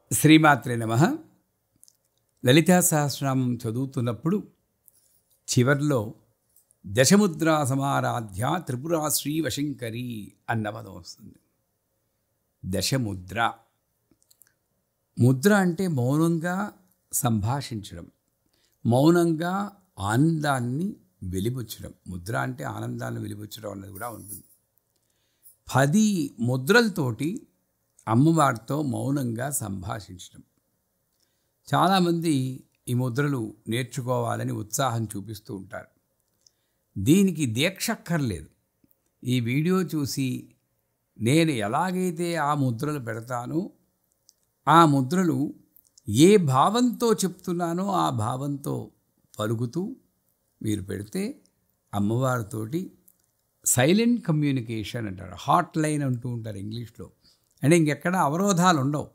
శ్రీమాత్రే నమ లలితా సహస్రనామం చదువుతున్నప్పుడు చివర్లో దశముద్రా సమారాధ్య త్రిపురా శ్రీ వశంకరి అన్న పదం వస్తుంది దశముద్ర ముద్ర అంటే మౌనంగా సంభాషించడం మౌనంగా ఆనందాన్ని వెలిబుచ్చడం ముద్ర అంటే ఆనందాన్ని వెలిబుచ్చడం అన్నది కూడా ఉంటుంది పది ముద్రలతోటి అమ్మవారితో మౌనంగా సంభాషించడం చాలామంది ఈ ముద్రలు నేర్చుకోవాలని ఉత్సాహం చూపిస్తూ ఉంటారు దీనికి దీక్ష అక్కర్లేదు ఈ వీడియో చూసి నేను ఎలాగైతే ఆ ముద్రలు పెడతానో ఆ ముద్రలు ఏ భావంతో చెప్తున్నానో ఆ భావంతో పలుకుతూ మీరు పెడితే అమ్మవారితోటి సైలెంట్ కమ్యూనికేషన్ అంటారు హాట్ లైన్ అంటూ ఉంటారు ఇంగ్లీష్లో అంటే ఇంకెక్కడ అవరోధాలు ఉండవు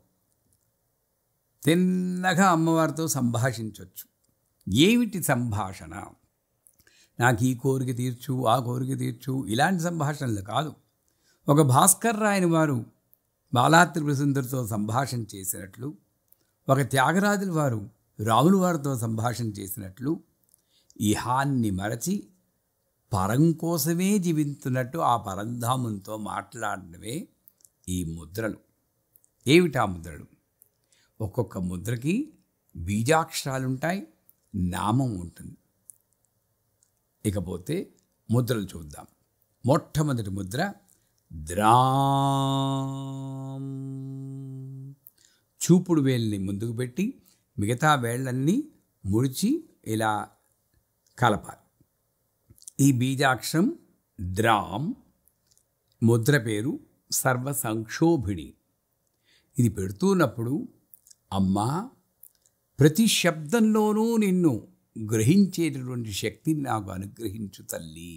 తిన్నగా అమ్మవారితో సంభాషించవచ్చు ఏమిటి సంభాషణ నాకు ఈ కోరిక తీర్చు ఆ కోరిక తీర్చు ఇలాంటి సంభాషణలు కాదు ఒక భాస్కర్ రాయని వారు బాలాత్రిపురసుందరితో సంభాషణ చేసినట్లు ఒక త్యాగరాజుల వారు రాముల వారితో సంభాషణ చేసినట్లు ఇహాన్ని మరచి పరం కోసమే జీవిస్తున్నట్టు ఆ పరంధామంతో మాట్లాడడమే ఈ ముద్రలు ఏమిటా ముద్రలు ఒక్కొక్క ముద్రకి బీజాక్షరాలు ఉంటాయి నామం ఉంటుంది ఇకపోతే ముద్రలు చూద్దాం మొట్టమొదటి ముద్ర ద్రాం చూపుడు వేలిని ముందుకు పెట్టి మిగతా వేళ్ళన్నీ ముడిచి ఇలా కలపాలి ఈ బీజాక్షరం ద్రాం ముద్ర పేరు సర్వ సంక్షోభిణి ఇది పెడుతున్నప్పుడు అమ్మా ప్రతి శబ్దంలోనూ నిన్ను గ్రహించేటటువంటి శక్తిని నాకు అనుగ్రహించు తల్లి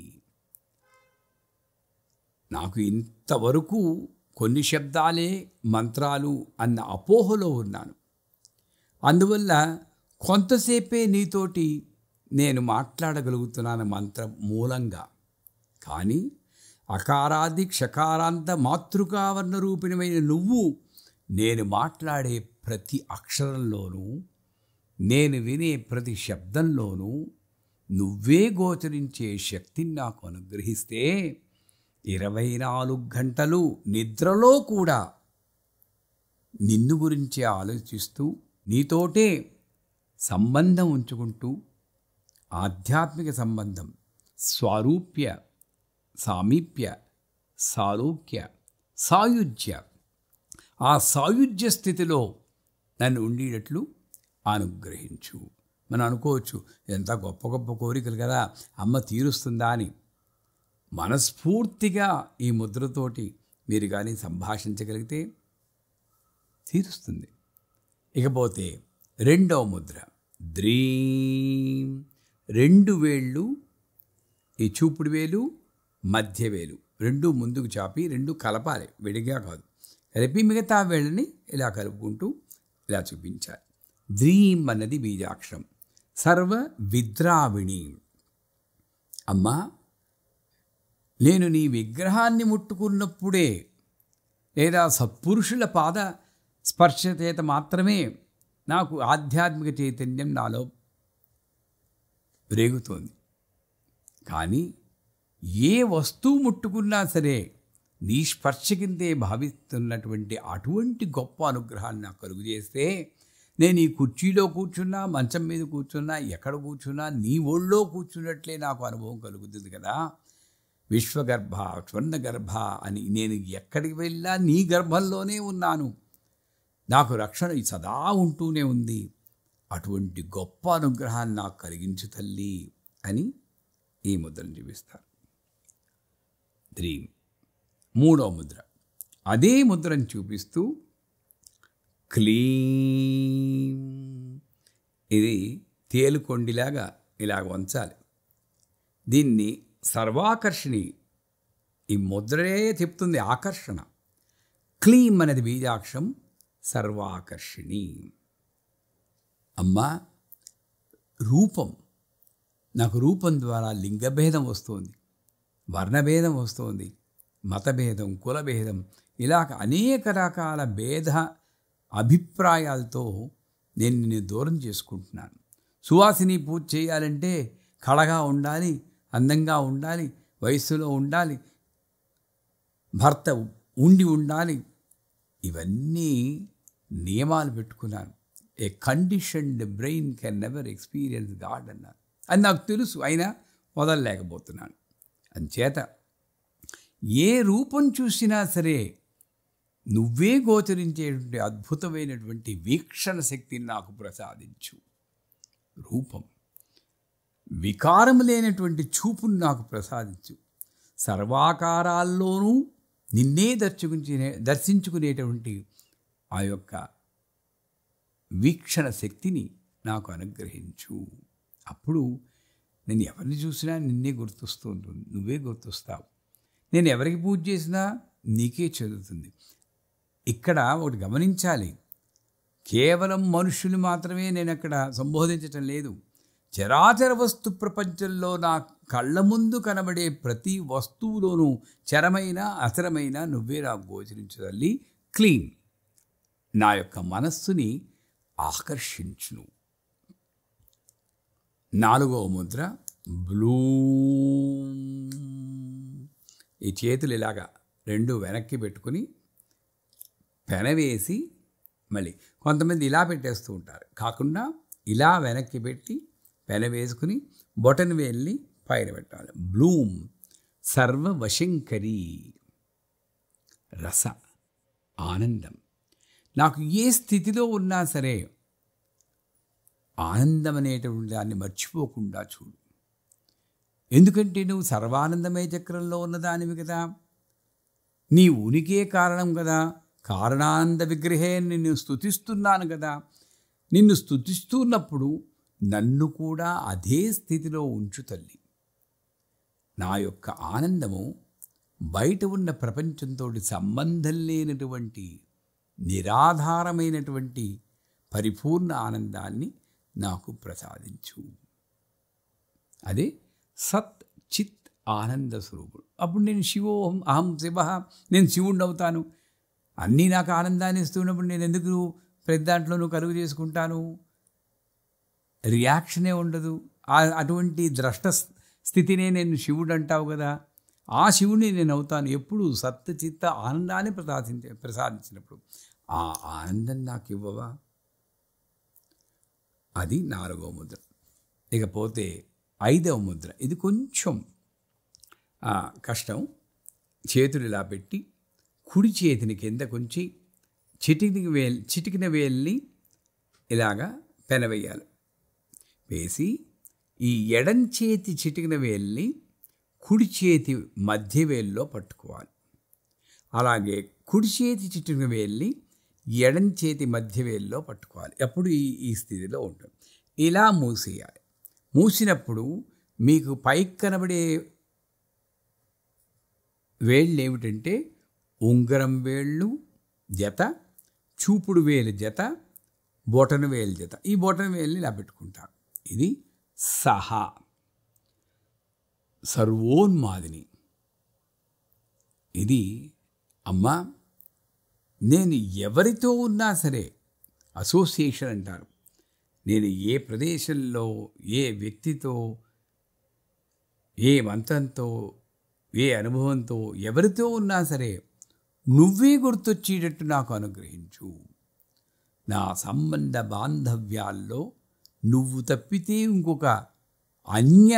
నాకు ఇంతవరకు కొన్ని శబ్దాలే మంత్రాలు అన్న అపోహలో ఉన్నాను అందువల్ల కొంతసేపే నీతోటి నేను మాట్లాడగలుగుతున్నాను మంత్రం మూలంగా కానీ అకారాది క్షకారాంత మాతృకావర్ణ రూపిణమైన నువ్వు నేను మాట్లాడే ప్రతి అక్షరంలోనూ నేను వినే ప్రతి శబ్దంలోనూ నువ్వే గోచరించే శక్తిని నాకు అనుగ్రహిస్తే ఇరవై నాలుగు గంటలు నిద్రలో కూడా నిన్ను గురించి ఆలోచిస్తూ నీతోటే సంబంధం ఉంచుకుంటూ ఆధ్యాత్మిక సంబంధం స్వారూప్య సామీప్య సాలోక్య సాయుజ్య ఆ సాయుజ్య స్థితిలో నన్ను ఉండేటట్లు అనుగ్రహించు మనం అనుకోవచ్చు ఎంత గొప్ప గొప్ప కోరికలు కదా అమ్మ తీరుస్తుందా అని మనస్ఫూర్తిగా ఈ ముద్రతోటి మీరు కానీ సంభాషించగలిగితే తీరుస్తుంది ఇకపోతే రెండవ ముద్ర ద్రీం రెండు వేళ్ళు ఈ చూపుడు వేలు మధ్య వేలు రెండు ముందుకు చాపి రెండు కలపాలి విడిగా కాదు కలిపి మిగతా వేళ్ళని ఇలా కలుపుకుంటూ ఇలా చూపించాలి ద్రీం అన్నది బీజాక్షరం సర్వ విద్రావిణి అమ్మా నేను నీ విగ్రహాన్ని ముట్టుకున్నప్పుడే లేదా సత్పురుషుల పాద స్పర్శ చేత మాత్రమే నాకు ఆధ్యాత్మిక చైతన్యం నాలో రేగుతోంది కానీ ఏ వస్తువు ముట్టుకున్నా సరే నీ స్పర్శ కిందే భావిస్తున్నటువంటి అటువంటి గొప్ప అనుగ్రహాన్ని నాకు కలుగు చేస్తే నేను ఈ కుర్చీలో కూర్చున్నా మంచం మీద కూర్చున్నా ఎక్కడ కూర్చున్నా నీ ఒళ్ళో కూర్చున్నట్లే నాకు అనుభవం కలుగుతుంది కదా విశ్వగర్భ స్వర్ణగర్భ అని నేను ఎక్కడికి వెళ్ళా నీ గర్భంలోనే ఉన్నాను నాకు రక్షణ సదా ఉంటూనే ఉంది అటువంటి గొప్ప అనుగ్రహాన్ని నాకు కలిగించు తల్లి అని ఈ ముద్రను చూపిస్తారు డ్రీమ్ మూడో ముద్ర అదే ముద్రను చూపిస్తూ క్లీం ఇది తేలుకొండిలాగా ఇలాగ వంచాలి దీన్ని సర్వాకర్షణి ఈ ముద్రే చెప్తుంది ఆకర్షణ క్లీం అనేది బీజాక్షం సర్వాకర్షిణి అమ్మా రూపం నాకు రూపం ద్వారా లింగభేదం వస్తుంది వర్ణభేదం వస్తుంది మతభేదం కులభేదం ఇలా అనేక రకాల భేద అభిప్రాయాలతో నేను నిన్ను దూరం చేసుకుంటున్నాను సువాసిని పూజ చేయాలంటే కళగా ఉండాలి అందంగా ఉండాలి వయస్సులో ఉండాలి భర్త ఉండి ఉండాలి ఇవన్నీ నియమాలు పెట్టుకున్నాను a conditioned brain can never experience God అన్నారు అది నాకు తెలుసు అయినా వదలలేకపోతున్నాను అంచేత ఏ రూపం చూసినా సరే నువ్వే గోచరించేటువంటి అద్భుతమైనటువంటి వీక్షణ శక్తిని నాకు ప్రసాదించు రూపం వికారం లేనటువంటి చూపును నాకు ప్రసాదించు సర్వాకారాల్లోనూ నిన్నే దర్శించుకునే దర్శించుకునేటువంటి ఆ యొక్క వీక్షణ శక్తిని నాకు అనుగ్రహించు అప్పుడు నేను ఎవరిని చూసినా నిన్నే గుర్తొస్తూ ఉంటుంది నువ్వే గుర్తొస్తావు నేను ఎవరికి పూజ చేసినా నీకే చెందుతుంది ఇక్కడ ఒకటి గమనించాలి కేవలం మనుషులు మాత్రమే నేను అక్కడ సంబోధించటం లేదు చరాచర వస్తు ప్రపంచంలో నా కళ్ళ ముందు కనబడే ప్రతి వస్తువులోనూ చరమైన అచరమైన నువ్వే నాకు గోచరించదల్లి క్లీన్ నా యొక్క మనస్సుని ఆకర్షించును నాలుగవ ముద్ర బ్లూ ఈ చేతులు ఇలాగా రెండు వెనక్కి పెట్టుకుని పెనవేసి మళ్ళీ కొంతమంది ఇలా పెట్టేస్తూ ఉంటారు కాకుండా ఇలా వెనక్కి పెట్టి పెన వేసుకుని బొటన్ వేల్ని పైన పెట్టాలి బ్లూమ్ సర్వవశంకరి రస ఆనందం నాకు ఏ స్థితిలో ఉన్నా సరే ఆనందం అనేటువంటి దాన్ని మర్చిపోకుండా చూడు ఎందుకంటే నువ్వు సర్వానందమయ చక్రంలో ఉన్నదానివి కదా నీ ఉనికే కారణం కదా కారణానంద విగ్రహే నిన్ను స్థుతిస్తున్నాను కదా నిన్ను స్థుతిస్తున్నప్పుడు నన్ను కూడా అదే స్థితిలో ఉంచు తల్లి నా యొక్క ఆనందము బయట ఉన్న ప్రపంచంతో సంబంధం లేనటువంటి నిరాధారమైనటువంటి పరిపూర్ణ ఆనందాన్ని నాకు ప్రసాదించు అదే సత్ చిత్ ఆనంద స్వరూపుడు అప్పుడు నేను శివోహం అహం శివ నేను శివుణ్ణి అవుతాను అన్నీ నాకు ఆనందాన్ని ఇస్తున్నప్పుడు నేను ఎందుకు ప్రతి దాంట్లోనూ కలుగు చేసుకుంటాను రియాక్షనే ఉండదు ఆ- అటువంటి ద్రష్ట స్థితినే నేను శివుడు అంటావు కదా ఆ శివుని నేను అవుతాను ఎప్పుడు సత్త చిత్త ఆనందాన్ని ప్రసాదించే ప్రసాదించినప్పుడు ఆ ఆనందం నాకు ఇవ్వవా అది నాలుగో ముద్ర ఇకపోతే ఐదవ ముద్ర ఇది కొంచెం ఆ, కష్టం చేతులు ఇలా పెట్టి కుడి చేతిని కింద కొంచి చిటికిన వేల్ చిటికిన వేల్ని ఇలాగా పెనవేయాలి వేసి ఈ ఎడం చేతి చిటికిన వేల్ని కుడి చేతి మధ్య వేల్లో పట్టుకోవాలి అలాగే కుడి చేతి చిటికిన వేల్ని ఎడం చేతి మధ్య వేల్లో పట్టుకోవాలి అప్పుడు ఈ ఈ స్థితిలో ఉంటుంది ఇలా మూసేయాలి మూసినప్పుడు మీకు పైకి కనబడే వేళ్ళు ఏమిటంటే ఉంగరం వేళ్ళు జత చూపుడు వేలు జత బొటన వేలు జత ఈ బొటన వేలుని ఇలా పెట్టుకుంటారు ఇది సహా సర్వోన్మాదిని ఇది అమ్మా నేను ఎవరితో ఉన్నా సరే అసోసియేషన్ అంటారు నేను ఏ ప్రదేశంలో ఏ వ్యక్తితో ఏ మంత్రంతో ఏ అనుభవంతో ఎవరితో ఉన్నా సరే నువ్వే గుర్తొచ్చేటట్టు నాకు అనుగ్రహించు నా సంబంధ బాంధవ్యాల్లో నువ్వు తప్పితే ఇంకొక అన్య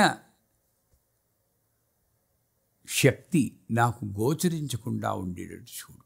శక్తి నాకు గోచరించకుండా ఉండేటట్టు చూడు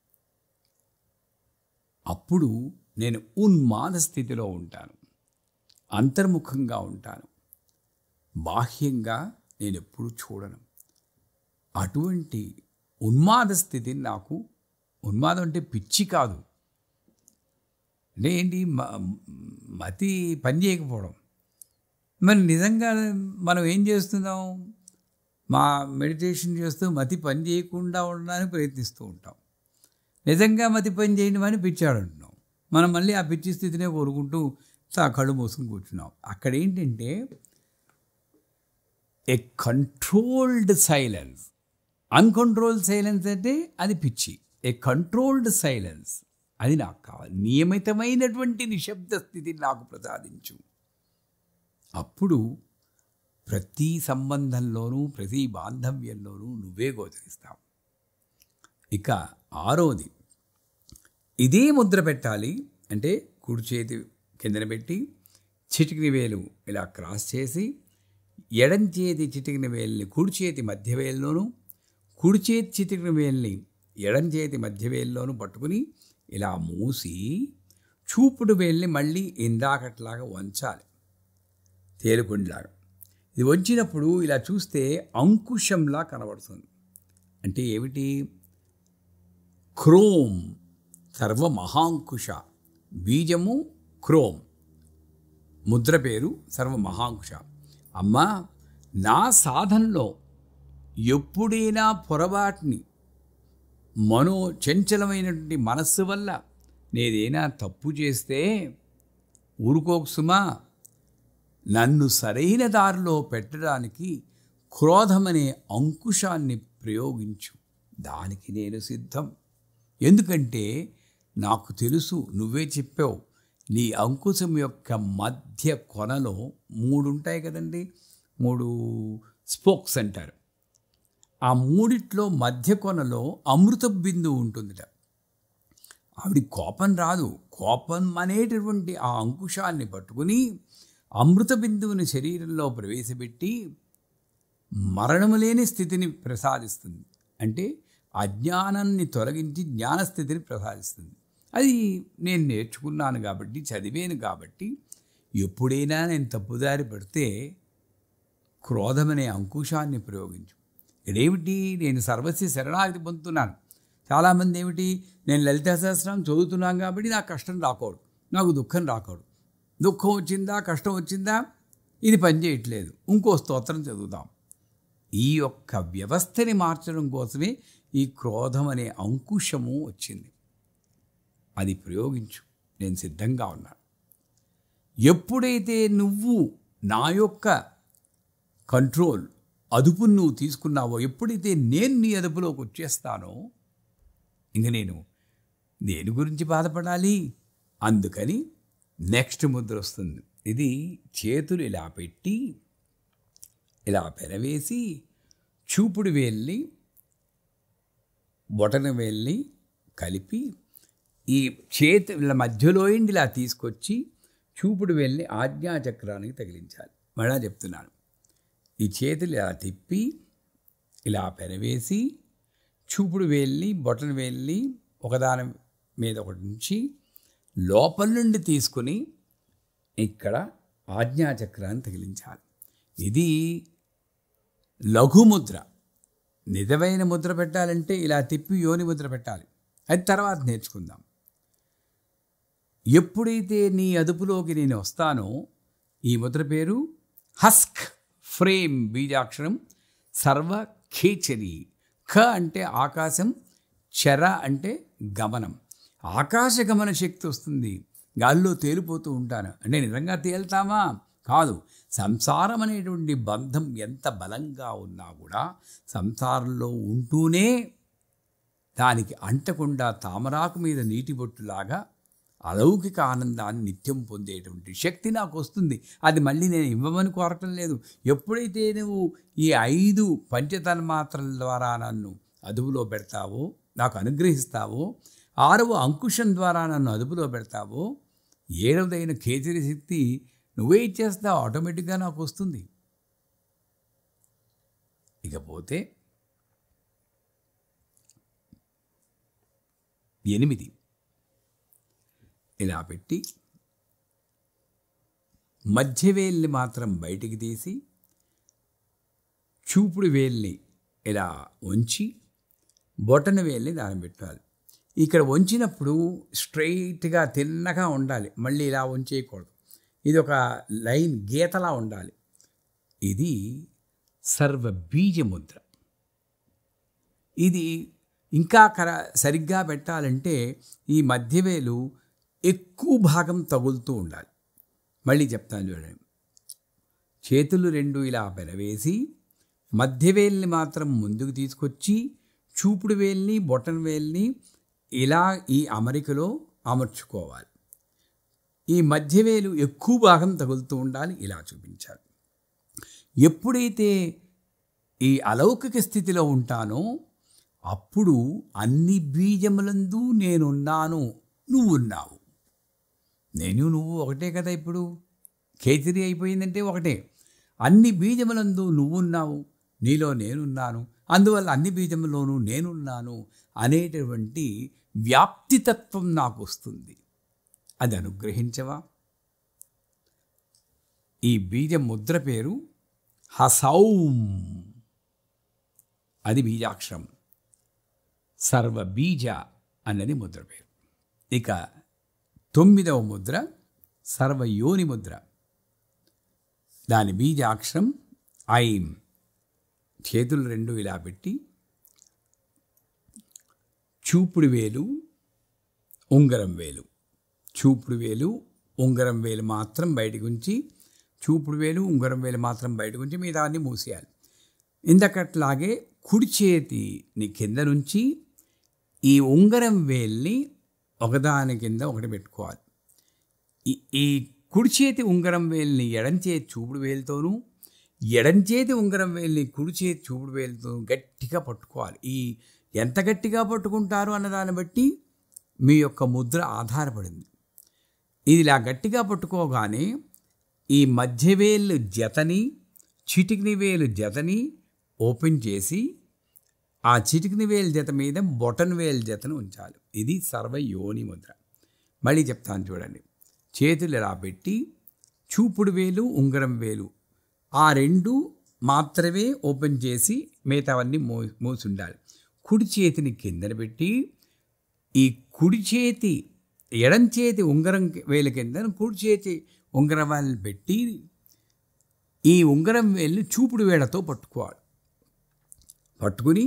అప్పుడు నేను ఉన్మాద స్థితిలో ఉంటాను అంతర్ముఖంగా ఉంటాను బాహ్యంగా నేను ఎప్పుడు చూడను అటువంటి ఉన్మాద స్థితిని నాకు ఉన్మాదం అంటే పిచ్చి కాదు అంటే ఏంటి మ- మతి పని చేయకపోవడం మరి నిజంగా మనం ఏం చేస్తున్నాం మా మెడిటేషన్ చేస్తూ మతి పని చేయకుండా ఉండడానికి ప్రయత్నిస్తూ ఉంటాం నిజంగా మతి పని చేయడం అని పిచ్చాడు అంటున్నాం మనం మళ్ళీ ఆ పిచ్చి స్థితినే కోరుకుంటూ ఆ కళ్ళు మూసుకుని కూర్చున్నాం అక్కడ ఏంటంటే a controlled silence uncontrolled silence అంటే అది పిచ్చి ఏ కంట్రోల్డ్ సైలెన్స్ అది నాకు కావాలి నియమితమైనటువంటి నిశ్శబ్ద స్థితిని నాకు ప్రసాదించు అప్పుడు ప్రతి సంబంధంలోనూ ప్రతి బాంధవ్యంలోనూ నువ్వే గోచరిస్తావు ఇక ఆరోది ఇదే ముద్ర పెట్టాలి అంటే కుడి చేతి కిందన పెట్టి చిటికిన వేలు ఇలా క్రాస్ చేసి ఎడం చేతి చిటికిన వేలుని కుడి చేతి మధ్య వేలులోను కుడి చేతి చిటికిన వేలుని ఎడం చేతి మధ్య వేలులోను పట్టుకుని ఇలా మూసి చూపుడు వేలుని మళ్ళీ ఇందాకట్లాగా వంచాలి తేలుకుండిలాగా ఇది వంచినప్పుడు ఇలా చూస్తే అంకుశంలా కనబడుతుంది అంటే ఏమిటి క్రోమ్ సర్వమహాంకుశ బీజము క్రోమ్ ముద్ర పేరు సర్వమహాంకుశ అమ్మా నా సాధనలో ఎప్పుడైనా పొరపాటుని మనో చంచలమైనటువంటి మనస్సు వల్ల నేనేదైనా తప్పు చేస్తే ఊరుకోకు సుమా నన్ను సరైన దారిలో పెట్టడానికి క్రోధమనే అంకుశాన్ని ప్రయోగించు దానికి నేను సిద్ధం ఎందుకంటే నాకు తెలుసు నువ్వే చెప్పావు నీ అంకుశం యొక్క మధ్య కొనలో మూడు ఉంటాయి కదండి మూడు స్పోక్స్ అంటారు ఆ మూడిట్లో మధ్య కొనలో అమృత బిందువు ఉంటుందిట ఆవిడ కోపం రాదు కోపం అనేటటువంటి ఆ అంకుశాన్ని పట్టుకుని అమృత బిందువుని శరీరంలో ప్రవేశపెట్టి మరణము లేని స్థితిని ప్రసాదిస్తుంది అంటే అజ్ఞానాన్ని తొలగించి జ్ఞానస్థితిని ప్రసాదిస్తుంది అది నేను నేర్చుకున్నాను కాబట్టి చదివాను కాబట్టి ఎప్పుడైనా నేను తప్పుదారి పడితే క్రోధమనే అంకుశాన్ని ప్రయోగించు ఇదేమిటి నేను సర్వస్వ శరణాగతి పొందుతున్నాను చాలామంది ఏమిటి నేను లలితా సహస్రం చదువుతున్నాను కాబట్టి నాకు కష్టం రాకూడదు నాకు దుఃఖం రాకూడదు దుఃఖం వచ్చిందా కష్టం వచ్చిందా ఇది పనిచేయట్లేదు ఇంకో స్తోత్రం చదువుదాం ఈ యొక్క వ్యవస్థని మార్చడం కోసమే ఈ క్రోధం అనే అంకుశము వచ్చింది అది ప్రయోగించు నేను సిద్ధంగా ఉన్నాను ఎప్పుడైతే నువ్వు నా యొక్క కంట్రోల్ అదుపును నువ్వు తీసుకున్నావో ఎప్పుడైతే నేను నీ అదుపులోకి వచ్చేస్తానో ఇంక నేను దేని గురించి బాధపడాలి అందుకని నెక్స్ట్ ముద్ర వస్తుంది ఇది చేతులు ఇలా పెట్టి ఇలా పెనవేసి చూపుడు వేల్ని బొటన వేల్ని కలిపి ఈ చేతుల మధ్యలో ఇండి ఇలా తీసుకొచ్చి చూపుడు వేల్ని ఆజ్ఞాచక్రానికి తగిలించాలి మళ్ళా చెప్తున్నాను ఈ చేతులు ఇలా తిప్పి ఇలా పెనవేసి చూపుడు వేల్ని బొటన వేల్ని ఒకదాని మీద ఒకటి ఉంచి లోపల నుండి తీసుకుని ఇక్కడ ఆజ్ఞాచక్రాన్ని తగిలించాలి ఇది లఘుముద్ర నిజమైన ముద్ర పెట్టాలంటే ఇలా తిప్పి యోని ముద్ర పెట్టాలి అది తర్వాత నేర్చుకుందాం ఎప్పుడైతే నీ అదుపులోకి నేను వస్తానో ఈ ముద్ర పేరు హస్క్ ఫ్రేమ్ బీజాక్షరం సర్వ ఖేచరి ఖ అంటే ఆకాశం చర అంటే గమనం ఆకాశ గమన శక్తి వస్తుంది గాల్లో తేలిపోతూ ఉంటాను అంటే నిజంగా తేలుతామా కాదు సంసారం అనేటువంటి బంధం ఎంత బలంగా ఉన్నా కూడా సంసారంలో ఉంటూనే దానికి అంటకుండా తామరాకు మీద నీటి బొట్టులాగా అలౌకిక ఆనందాన్ని నిత్యం పొందేటువంటి శక్తి నాకు వస్తుంది అది మళ్ళీ నేను ఇవ్వమని కోరటం లేదు ఎప్పుడైతే నువ్వు ఈ ఐదు పంచతన్మాత్రల ద్వారా నన్ను అదుపులో పెడతావో నాకు అనుగ్రహిస్తావో ఆరవ అంకుశం ద్వారా నన్ను అదుపులో పెడతావో ఏడవదైన కేసరి శక్తి నువ్వే ఇచ్చేస్తావు ఆటోమేటిక్గా నాకు వస్తుంది ఇకపోతే ఎనిమిది ఇలా పెట్టి మధ్య వేల్ని మాత్రం బయటికి తీసి చూపుడు వేల్ని ఇలా ఉంచి బొటన వేల్ని దాని పెట్టాలి ఇక్కడ వంచినప్పుడు స్ట్రైట్గా తిన్నగా ఉండాలి మళ్ళీ ఇలా వంచేయకూడదు ఇది ఒక లైన్ గీతలా ఉండాలి ఇది సర్వ బీజ ముద్ర ఇది ఇంకా కర సరిగ్గా పెట్టాలంటే ఈ మధ్యవేలు ఎక్కువ భాగం తగులుతూ ఉండాలి మళ్ళీ చెప్తాను చూడండి చేతులు రెండు ఇలా పెనవేసి మధ్యవేల్ని మాత్రం ముందుకు తీసుకొచ్చి చూపుడు వేల్ని బొటన వేల్ని ఇలా ఈ అమరికలో అమర్చుకోవాలి ఈ మధ్యవేలు ఎక్కువ భాగం తగులుతూ ఉండాలి ఇలా చూపించాలి ఎప్పుడైతే ఈ అలౌకిక స్థితిలో ఉంటానో అప్పుడు అన్ని బీజములందు నేనున్నాను నువ్వున్నావు నేను నువ్వు ఒకటే కదా ఇప్పుడు కేతిరి అయిపోయిందంటే ఒకటే అన్ని బీజములందు నువ్వున్నావు నీలో నేనున్నాను అందువల్ల అన్ని బీజములోనూ నేనున్నాను అనేటువంటి వ్యాప్తితత్వం నాకు వస్తుంది అది అనుగ్రహించవా ఈ బీజ ముద్ర పేరు హసౌం అది బీజాక్షరం సర్వబీజ అన్నది ముద్ర పేరు ఇక తొమ్మిదవ ముద్ర సర్వయోని ముద్ర దాని బీజాక్షరం ఐం చేతులు రెండు ఇలా పెట్టి చూపుడు వేలు ఉంగరం వేలు చూపుడు వేలు ఉంగరం వేలు మాత్రం బయటకు ఉంచి చూపుడు వేలు ఉంగరం వేలు మాత్రం బయటకు ఉంచి మిగతా అన్ని మూసేయాలి ఇందకట్లాగే కుడి చేతిని కింద నుంచి ఈ ఉంగరం వేల్ని ఒకదాని కింద ఒకటి పెట్టుకోవాలి ఈ ఈ కుడి చేతి ఉంగరం వేల్ని ఎడం చేతి చూపుడు వేలుతోనూ ఎడం చేతి ఉంగరం వేల్ని కుడి చేతి చూపుడు వేలుతో గట్టిగా పట్టుకోవాలి ఈ ఎంత గట్టిగా పట్టుకుంటారు అన్నదాన్ని బట్టి మీ యొక్క ముద్ర ఆధారపడింది ఇది ఇలా గట్టిగా పట్టుకోగానే ఈ మధ్యవేలు జతని చిటికిని వేలు జతని ఓపెన్ చేసి ఆ చిటికిని వేలు జత మీద బొటన్ వేలు జతను ఉంచాలి ఇది సర్వ యోని ముద్ర మళ్ళీ చెప్తాను చూడండి చేతులు ఇలా పెట్టి చూపుడు వేలు ఉంగరం వేలు ఆ రెండు మాత్రమే ఓపెన్ చేసి మిగతావన్నీ మో మోసి ఉండాలి కుడి చేతిని కిందన పెట్టి ఈ కుడి చేతి ఎడం చేతి ఉంగరం వేలు కింద కుడి చేతి ఉంగరం వేలు పెట్టి ఈ ఉంగరం వేలుని చూపుడు వేళతో పట్టుకోవాలి పట్టుకుని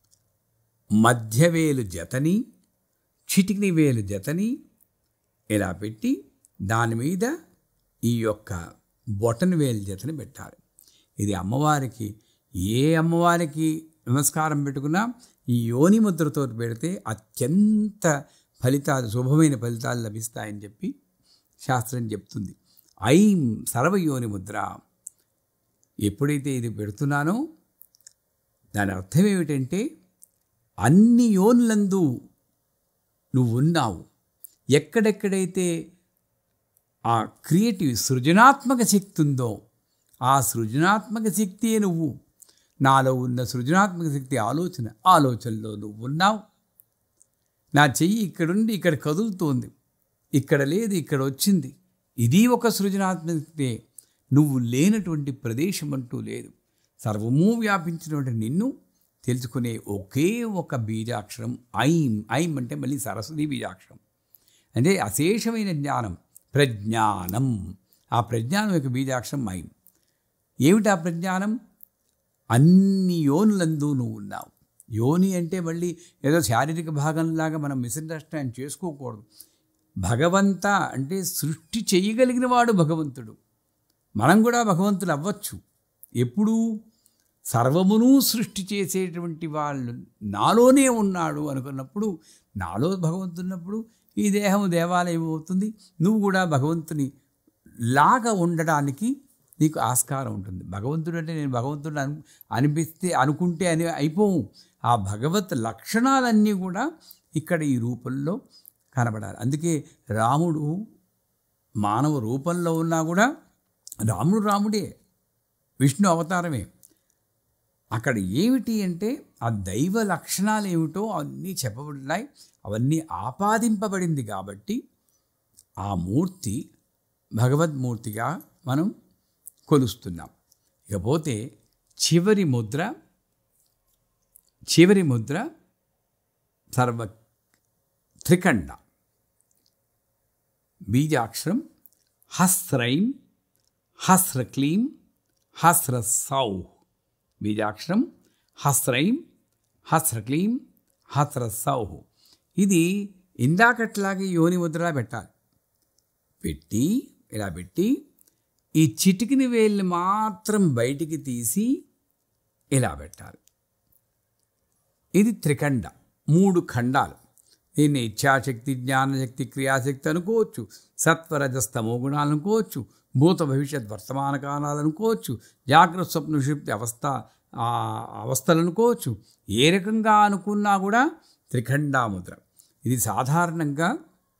మధ్యవేలు జతని చిటికిని వేలు జతని ఇలా పెట్టి దాని మీద ఈ యొక్క బొటన్ వేలు జతని పెట్టాలి ఇది అమ్మవారికి ఏ అమ్మవారికి నమస్కారం పెట్టుకున్నా ఈ యోని ముద్రతో పెడితే అత్యంత ఫలితాలు శుభమైన ఫలితాలు లభిస్తాయని చెప్పి శాస్త్రం చెప్తుంది ఐం సర్వయోని ముద్ర ఎప్పుడైతే ఇది పెడుతున్నానో దాని అర్థం ఏమిటంటే అన్ని యోన్లందు నువ్వు ఉన్నావు ఎక్కడెక్కడైతే ఆ క్రియేటివ్ సృజనాత్మక శక్తి ఉందో ఆ సృజనాత్మక శక్తియే నువ్వు నాలో ఉన్న సృజనాత్మక శక్తి ఆలోచన ఆలోచనలో నువ్వు ఉన్నావు నా చెయ్యి ఇక్కడుండి ఇక్కడ కదులుతోంది ఇక్కడ లేదు ఇక్కడ వచ్చింది ఇది ఒక సృజనాత్మకతే నువ్వు లేనటువంటి ప్రదేశం అంటూ లేదు సర్వము వ్యాపించినటువంటి నిన్ను తెలుసుకునే ఒకే ఒక బీజాక్షరం ఐం ఐం అంటే మళ్ళీ సరస్వతి బీజాక్షరం అంటే అశేషమైన జ్ఞానం ప్రజ్ఞానం ఆ ప్రజ్ఞానం యొక్క బీజాక్షరం ఐం ఏమిటి ఆ ప్రజ్ఞానం అన్ని యోనులందు నువ్వు ఉన్నావు యోని అంటే మళ్ళీ ఏదో శారీరక భాగంలాగా మనం మిస్అండర్స్టాండ్ చేసుకోకూడదు భగవంత అంటే సృష్టి చేయగలిగిన వాడు భగవంతుడు మనం కూడా భగవంతుడు అవ్వచ్చు ఎప్పుడు సర్వమును సృష్టి చేసేటువంటి వాళ్ళు నాలోనే ఉన్నాడు అనుకున్నప్పుడు నాలో భగవంతున్నప్పుడు ఈ దేహం దేవాలయం అవుతుంది నువ్వు కూడా భగవంతుని లాగా ఉండడానికి నీకు ఆస్కారం ఉంటుంది భగవంతుడు అంటే నేను భగవంతుడు అను అనిపిస్తే అనుకుంటే అని అయిపోవు ఆ భగవత్ లక్షణాలన్నీ కూడా ఇక్కడ ఈ రూపంలో కనబడాలి అందుకే రాముడు మానవ రూపంలో ఉన్నా కూడా రాముడు రాముడే విష్ణు అవతారమే అక్కడ ఏమిటి అంటే ఆ దైవ లక్షణాలు ఏమిటో అన్నీ చెప్పబడినాయి అవన్నీ ఆపాదింపబడింది కాబట్టి ఆ మూర్తి భగవద్మూర్తిగా మనం కొలుస్తున్నాం ఇకపోతే చివరి ముద్ర చివరి ముద్ర సర్వ త్రికండ బీజాక్షరం హస్రైం హస్రక్లీం హస్రసౌ బీజాక్షరం హస్రైం హస్రక్లీం హస్రసౌ ఇది ఇందాకట్లాగే యోని ముద్ర పెట్టాలి పెట్టి ఇలా పెట్టి ఈ చిటికిని వేళ్ళని మాత్రం బయటికి తీసి ఇలా పెట్టాలి ఇది త్రికండ మూడు ఖండాలు దీన్ని ఇచ్ఛాశక్తి జ్ఞానశక్తి క్రియాశక్తి అనుకోవచ్చు సత్వరజస్తమో గుణాలు అనుకోవచ్చు భూత భవిష్యత్ వర్తమాన కాలాలు అనుకోవచ్చు జాగ్రత్త స్వప్న సుషుప్తి అవస్థ ఆ అవస్థలు అనుకోవచ్చు ఏ రకంగా అనుకున్నా కూడా త్రిఖండాముద్ర ఇది సాధారణంగా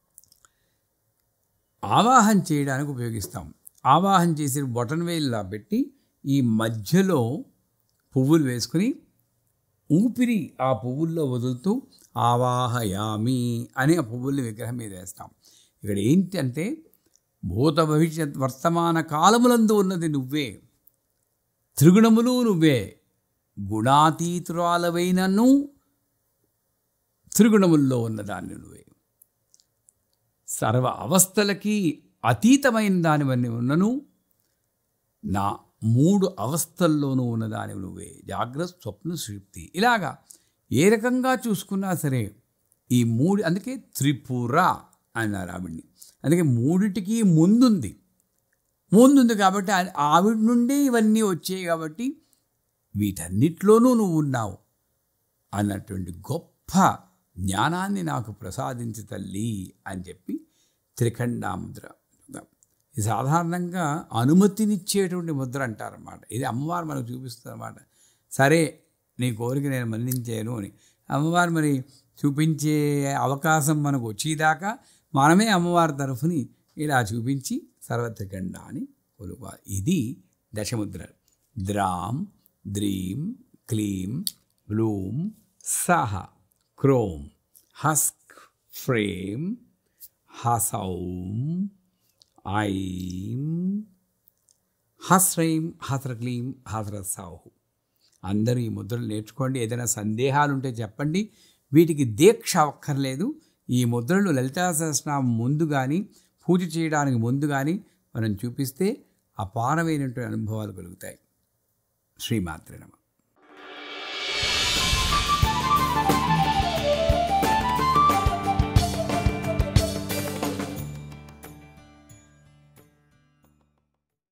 ఆవాహన చేయడానికి ఉపయోగిస్తాం ఆవాహన చేసి బొటన్ వేలులా పెట్టి ఈ మధ్యలో పువ్వులు వేసుకుని ఊపిరి ఆ పువ్వుల్లో వదులుతూ ఆవాహయామి అని ఆ పువ్వుల్ని విగ్రహం మీద వేస్తాం ఇక్కడ ఏంటంటే భూత భవిష్యత్ వర్తమాన కాలములందు ఉన్నది నువ్వే త్రిగుణములు నువ్వే గుణాతీతురాలవైనను త్రిగుణముల్లో ఉన్నదాన్ని నువ్వే సర్వ అవస్థలకి అతీతమైన దానివన్నీ ఉన్నను నా మూడు అవస్థల్లోనూ ఉన్నదాని నువ్వే జాగ్రత్త స్వప్న సుషుప్తి ఇలాగా ఏ రకంగా చూసుకున్నా సరే ఈ మూడు అందుకే త్రిపుర అన్నారు ఆవిడ్ని అందుకే మూడిటికి ముందుంది ముందుంది కాబట్టి ఆ- ఆవిడ నుండి ఇవన్నీ వచ్చాయి కాబట్టి వీటన్నిటిలోనూ నువ్వు ఉన్నావు అన్నటువంటి గొప్ప జ్ఞానాన్ని నాకు ప్రసాదించి తల్లి అని చెప్పి త్రిఖండాముద్ర ఇది సాధారణంగా అనుమతినిచ్చేటువంటి ముద్ర అంటారన్నమాట ఇది అమ్మవారు మనకు చూపిస్తుందన్నమాట సరే నీ కోరిక నేను మన్నించాను అని అమ్మవారు మరి చూపించే అవకాశం మనకు వచ్చేదాకా మనమే అమ్మవారి తరఫుని ఇలా చూపించి సర్వత్రికండ అని కొలువాలి ఇది దశముద్ర ద్రాం ద్రీం క్లీం బ్లూం సహ క్రోం హస్క్ ఫ్రేమ్ హసౌం ఐం హస్రైం హస్రక్లీం హస్రసాహు అందరూ ఈ ముద్రలు నేర్చుకోండి ఏదైనా సందేహాలు ఉంటే చెప్పండి వీటికి దీక్ష అక్కర్లేదు ఈ ముద్రలు లలితా సహస్రనామం ముందు కానీ పూజ చేయడానికి ముందు కానీ మనం చూపిస్తే అపారమైనటువంటి అనుభవాలు కలుగుతాయి శ్రీమాత్రే నమ